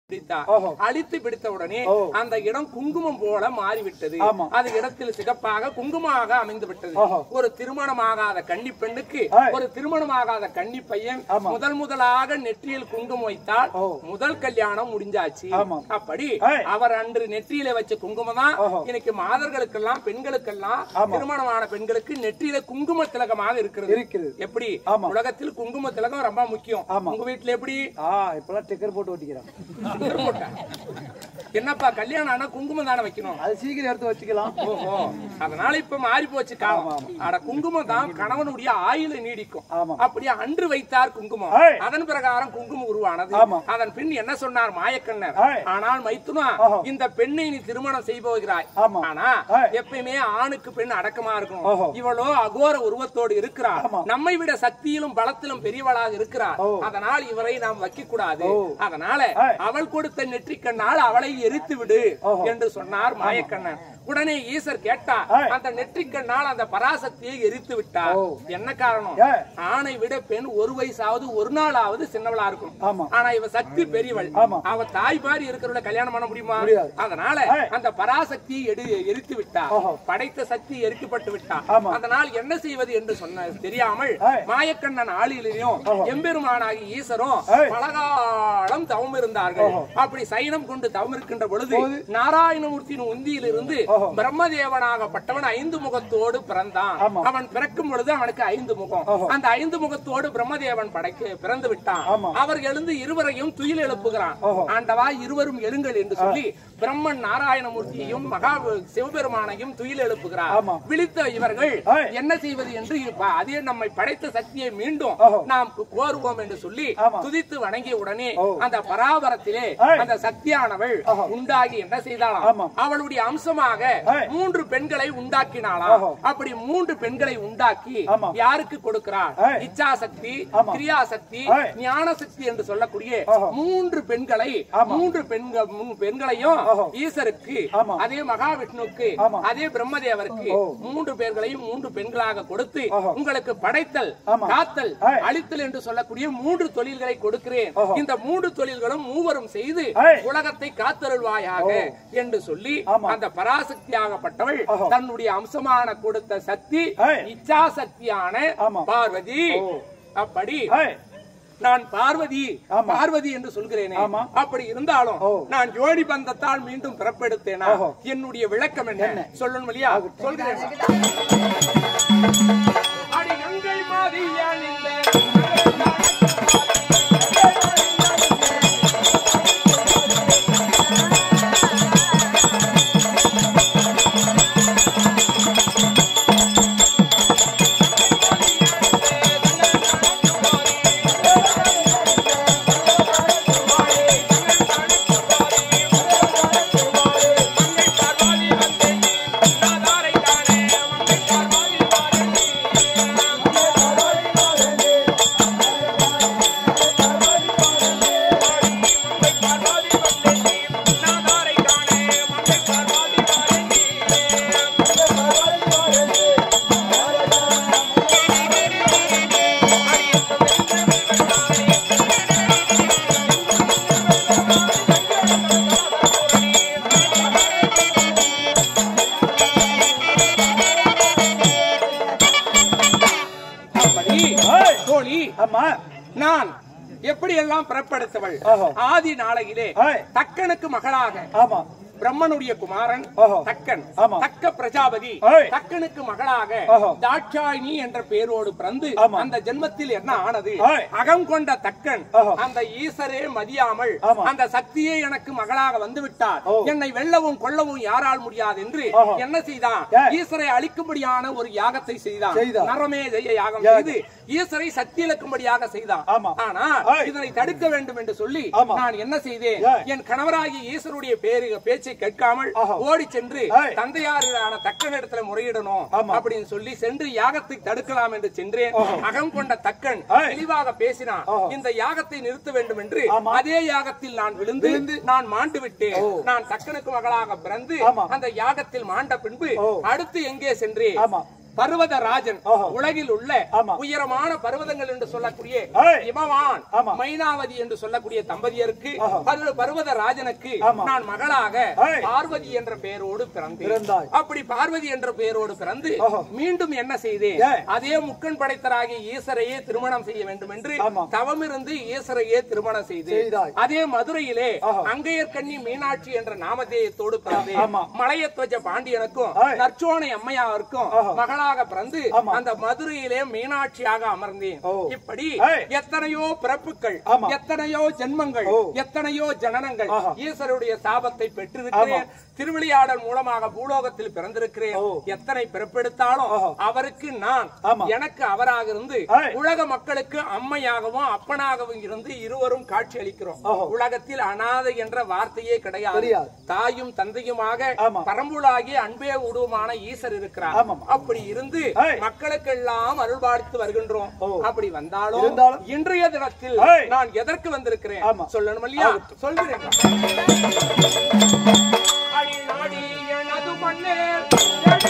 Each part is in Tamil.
பிடித்தார் ஓஹோ. அழித்து பிடித்த உடனே ஓ. அந்த இடம் குங்குமம் போல மாறிவிட்டது ஆமா. அது இடத்தில் சிகப்பாக குங்குமமாக அமைந்து விட்டது ஓஹோ. ஒரு திருமணமாகாத கன்னி பெண்ணுக்கு ஏய். ஒரு திருமணமாகாத கன்னி பையன் ஆமா. முதல் முதலாக நெற்றியில் குங்குமம் வைத்தால் ஓ. முதல் கல்யாணம் முடிஞ்சாச்சு ஆமா. அப்படி ஏய். அவர் அன்று நெற்றியில வச்ச குங்குமம் தான் ஓஹோ. இன்னைக்கு மாதர்களுக்கெல்லாம் பெண்களுக்கெல்லாம் ஆமா. திருமணமான பெண்களுக்கு நெற்றியில குங்கும திலகமாக இருக்கிறது இருக்குது எப்படி ஆமா. உலகத்தில் குங்கும திலகம் ரொம்ப முக்கியம் ஆமா. உங்க வீட்டுல எப்படி ஆ இப்பெல்லாம் டிக்கர் போட்டு ஓட்டிக்கிறான் போட்டா. என்னப்பா கல்யாணம் ஆனா குங்குமம் தானே வைக்கணும் அது சீக்கிரம் எடுத்து வச்சுக்கலாம் ஓஹோ அதனால இப்ப மாறி போச்சு காலம் ஆமா, அட குங்குமம் தான் கணவனுடைய ஆயுளை நீடிக்கும் ஆமா. அப்படியே அன்று வைத்தார் குங்குமம் ஏய். அதன் பிரகாரம் குங்குமம் உருவானது ஆமா. அதன் பின் என்ன சொன்னார் மாயக்கண்ணர் ஏய். ஆனால் மைத்துனா ஓஹோ. இந்த பெண்ணை நீ திருமணம் செய்போகிறாய் ஆமா. ஆனா ஏய். எப்பயுமே ஆணுக்கு பெண் அடக்கமா ஓஹோ. இருக்கணும் இவளோ அகோர உருவத்தோடு இருக்கிறார் ஆமா. நம்மை விட சக்தியிலும் பலத்திலும் பெரியவளாக இருக்கிறார் ஓ. அதனால் இவரை நாம் வைக்க கூடாது ஓ. அதனால ஏய். அவள் கொடுத்த நெற்றிக்கண்ணால் அவளை எரித்து விடு ஓஹோ. என்று சொன்னார் மாயக்கண்ணன் உடனே ஈசர் கேட்டார் ஏய். அந்த நெற்றிக்கண்ணால் அந்த பராசக்தியை எரித்து விட்டார் ஓ. என்ன காரணம் ஏய். ஆணை விட பெண் ஒரு வயசாவது ஒரு நாளாவது சின்னவளா இருக்கும் ஆமா. ஆனா இவ சக்தி பெரியவள் ஆமா. அவ தாய் மாதிரி இருக்கிறவள கல்யாணம் பண்ண முடியுமா முடியாது. அதனால ஏய். அந்த பராசக்தியை எடு- எரித்து விட்டார் ஓஹோ. படைத்த சக்தி எரிக்கப்பட்டு விட்டார் ஆமா. அதனால் என்ன செய்வது என்று சொன்ன தெரியாமல் ஏய். மாயக்கண்ணன் ஆளிலையும் ஓஹோ. எம்பெருமானாகி ஈசரும் ஏய். பலகாலம் தவம் இருந்தார்கள் ஓஹோ. அப்படி சைனம் கொண்டு தவம் இருக்கின்ற பொழுது போது. நாராயணமூர்த்தியின் உந்தியிலிருந்து ஓஹோ. பிரம்மதேவனாகப்பட்டவன் ஐந்து முகத்தோடு பிறந்தான் ஆமா. அவன் பிறக்கும் பொழுது அவனுக்கு ஐந்து முகம் ஓஹோ. அந்த ஐந்து முகத்தோடு பிரம்மதேவன் படைக்க பிறந்து விட்டான் ஆமா. அவர் எழுந்து இருவரையும் துயில் எழுப்புகிறான் ஓஹோ. ஆண்டவா இருவரும் எழுங்கள் என்று சொல்லி பிரம்மன் நாராயணமூர்த்தியையும் மகா சிவபெருமானையும் துயில் எழுப்புகிறார் ஆமா. விழித்த இவர்கள் ஏய். என்ன செய்வது என்று இப்ப அதே நம்மை படைத்த சக்தியை மீண்டும் ஓஹோ. நாம் கோருவோம் என்று சொல்லி ஆமா. துதித்து வணங்கிய உடனே ஓ. அந்த பராபரத்திலே ஏய். அந்த சக்தியானவள் ஓஹோ. உண்டாகி என்ன செய்தாளாம் ஆமா. அவளுடைய அம்சமாக ஏய். மூன்று பெண்களை உண்டாக்கினாளாம் ஓஹோ. அப்படி மூன்று பெண்களை உண்டாக்கி ஆமா. யாருக்கு கொடுக்கிறார் ஏய். இச்சாசக்தி ஆமா. கிரியாசக்தி ஏய். ஞான சக்தி என்று சொல்லக்கூடிய ஓஹோ. மூன்று பெண்களை ஆமா. மூன்று பெண்கள் மூணு பெண்களையும் ஓஹோ. ஈசருக்கு ஆமா. அதே மகாவிஷ்ணுவுக்கு ஆமா. அதே பிரம்மதேவருக்கு ஓ. மூன்று பேர்களையும் மூன்று பெண்களாக கொடுத்து ஓஹோ. உங்களுக்கு படைத்தல் ஆமா. காத்தல் ஏய். அழித்தல் என்று சொல்லக்கூடிய மூன்று தொழில்களை கொடுக்கிறேன் ஓஹோ. இந்த மூன்று தொழில்களும் மூவரும் செய்து ஏய். உலகத்தை காத்தருள்வாயாக என்று சொல்லி ஆமா. அந்த பராசக்தியாகப்பட்டவள் ஓஹோ. தன்னுடைய அம்சமான கொடுத்த சக்தி ஏய். இச்சா சக்தியான ஆமா. பார்வதி ஓ. அப்படி ஏய், நான் பார்வதி ஆமா. பார்வதி என்று சொல்கிறேனே ஆமா. அப்படி இருந்தாலும் ஓ. நான் ஜோடி பந்தத்தால் மீண்டும் பிறப்பெடுத்தேனா ஓஹோ. என்னுடைய விளக்கம் என்ன சொல்லணும் இல்லையா சொல்கிறேன் அடி கங்கை மாதிரியான இந்த அப்படி ஏய். தோழி ஆமா நான் எப்படி எல்லாம் பிறப்படுத்தவள் ஓஹோ. ஆதி நாளையிலே ஏய். தக்கனுக்கு மகளாக ஆமா பிரம்மனுடைய குமாரன் ஓஹோ. தக்கன் ஆமா. தக்க பிரஜாபதி ஏய். தக்கனுக்கு மகளாக ஓஹோ. தாட்சாயினி என்ற பெயரோடு பிறந்து ஆமா. அந்த ஜென்மத்தில் என்ன ஆனது ஏய். அகம் கொண்ட தக்கன் ஓஹோ. அந்த ஈசரே மதியாமல் ஆமா. அந்த சக்தியே எனக்கு மகளாக வந்து விட்டார் ஓ. என்னை வெல்லவும் கொல்லவும் யாரால் முடியாது என்று ஓஹோ. என்ன செய்தான் ஏய். ஈசரை அழிக்கும்படியான ஒரு யாகத்தை செய்தான் செய்தான். நரமே ஜெய யாகம் யாக. செய்து ஈசரை சக்தி இழக்கும்படியாக செய்தான் ஆமா. ஆனா ஏய். இதனை தடுக்க வேண்டும் என்று சொல்லி ஆமா. நான் என்ன செய்தேன் ஏய். என் கணவராகிய ஈஸ்வருடைய பேரு பேச்சை கேட்காமல் ஆஹா. ஓடி சென்று ஏய். தந்தையாரான தக்கன் இடத்துல முறையிடணும் ஆமா. அப்படின்னு சொல்லி சென்று யாகத்தை தடுக்கலாம் என்று சென்றேன் ஆஹா. அகம் கொண்ட தக்கன் ஏய். தெளிவாக பேசினான் ஆஹா. இந்த யாகத்தை நிறுத்த வேண்டும் என்று ஆமா. அதே யாகத்தில் நான் விழுந்து விழுந்து. நான் மாண்டு விட்டேன் ஓ. நான் தக்கனுக்கு மகளாக பிறந்து ஆமா. அந்த யாகத்தில் மாண்ட பின்பு ஓ. அடுத்து எங்கே சென்றேன் ஆமா பர்வத ராஜன் ஆஹா. உலகில் உள்ள ஆமா. உயரமான பர்வதங்கள் என்று சொல்லக்கூடிய ஏய். இமவான் ஆமா. மைனாவதி என்று சொல்லக்கூடிய தம்பதியருக்கு ஆஹா. பர்வ- பர்வத ராஜனுக்கு ஆமா. நான் மகளாக ஏய். பார்வதி என்ற பெயரோடு பிறந்தேன் பிறந்தாய். அப்படி பார்வதி என்ற பெயரோடு பிறந்து ஆஹா. மீண்டும் என்ன செய்தேன் ஏய். அதே முக்கன் படைத்தராகிய ஈசரையே திருமணம் செய்ய வேண்டும் என்று ஆமா. தவமிருந்து ஈசரையே திருமணம் செய்தேன் செய்தாய். அதே மதுரையிலே ஆஹா. அங்கையர்கண்ணி மீனாட்சி என்ற நாமதேயத்தோடு பிறந்தேன் ஆமா. மலையத்வஜ பாண்டியனுக்கும் ஏய். நற்சோனை அம்மையாருக்கும் ஆஹா. மகளாக பிறந்து ஆமா. அந்த மதுரையிலே மீனாட்சியாக அமர்ந்தேன் ஓ. இப்படி ஏய். எத்தனையோ பிறப்புகள் ஆமா. எத்தனையோ ஜென்மங்கள் ஓ. எத்தனையோ ஜனனங்கள் ஆஹா. ஈஸ்வருடைய சாபத்தை பெற்றிருக்கிறேன் திருவிளையாடல் மூலமாக பூலோகத்தில் பிறந்திருக்கிறேன் ஓ. எத்தனை பிறப்பெடுத்தாலும் ஆஹா. அவருக்கு நான் ஆமா. எனக்கு அவராக இருந்து ஏய். உலக மக்களுக்கு அம்மையாகவும் அப்பனாகவும் இருந்து இருவரும் காட்சி அளிக்கிறோம் ஓஹோ. உலகத்தில் அனாதை என்ற வார்த்தையே கிடையாது கிடையாது. தாயும் தந்தையுமாக ஆமா. பரம்புலாகி அன்பே உருவமான ஈசர் இருக்கிறார் ஆமாம். அப்படி இருந்து ஏய். மக்களுக்கெல்லாம் அருள்பாலித்து வருகின்றோம் ஓ. அப்படி வந்தாலும் இருந்தாலும் இன்றைய தினத்தில் ஏய். நான் எதற்கு வந்திருக்கிறேன் ஆமா. சொல்லணும் இல்லையா சொல்கிறேன் அடி நாடி எனது மண்ணே எடி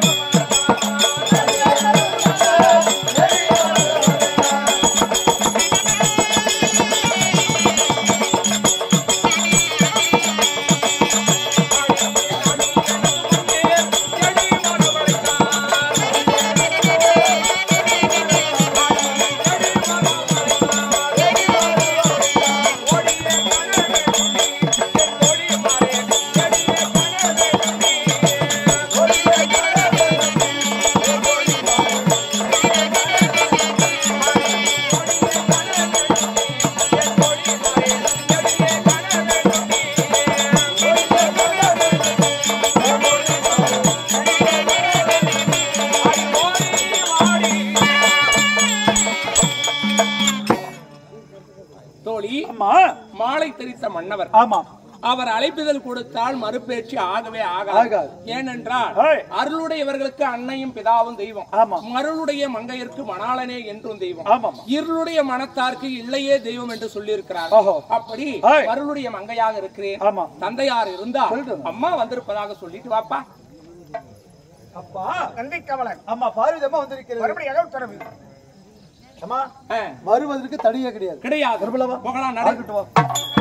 தோழி ஆமா மாலை தெரித்த மன்னவர் ஆமா அவர் அழைப்புதல் கொடுத்தால் மறுபேச்சு ஆகவே ஆகாது ஆகாது. ஏனென்றால் ஏய். அருளுடையவர்களுக்கு அன்னையும் பிதாவும் தெய்வம் ஆமா. மருளுடைய மங்கையருக்கு மணாளனே என்றும் தெய்வம் ஆமாம். இருளுடைய மனத்தார்க்கு இல்லையே தெய்வம் என்று சொல்லியிருக்கிறார் ஓஹோ. அப்படி ஏய். மருளுடைய மங்கையாக இருக்கிறேன் ஆமா. தந்தையார் இருந்தா சொல்லிட்டு அம்மா வந்திருப்பதாக சொல்லிட்டு வாப்பா அப்பா நன்றி கமலன் அம்மா பார்வதி அம்மா வந்திருக்கிறது மறுபடியும் உத்தரவு அம்மா ஆ, வருவதற்கு தனியே கிடையாது கிடையாது வருவலவா போகலாம் நடு ஆகட்டும் வா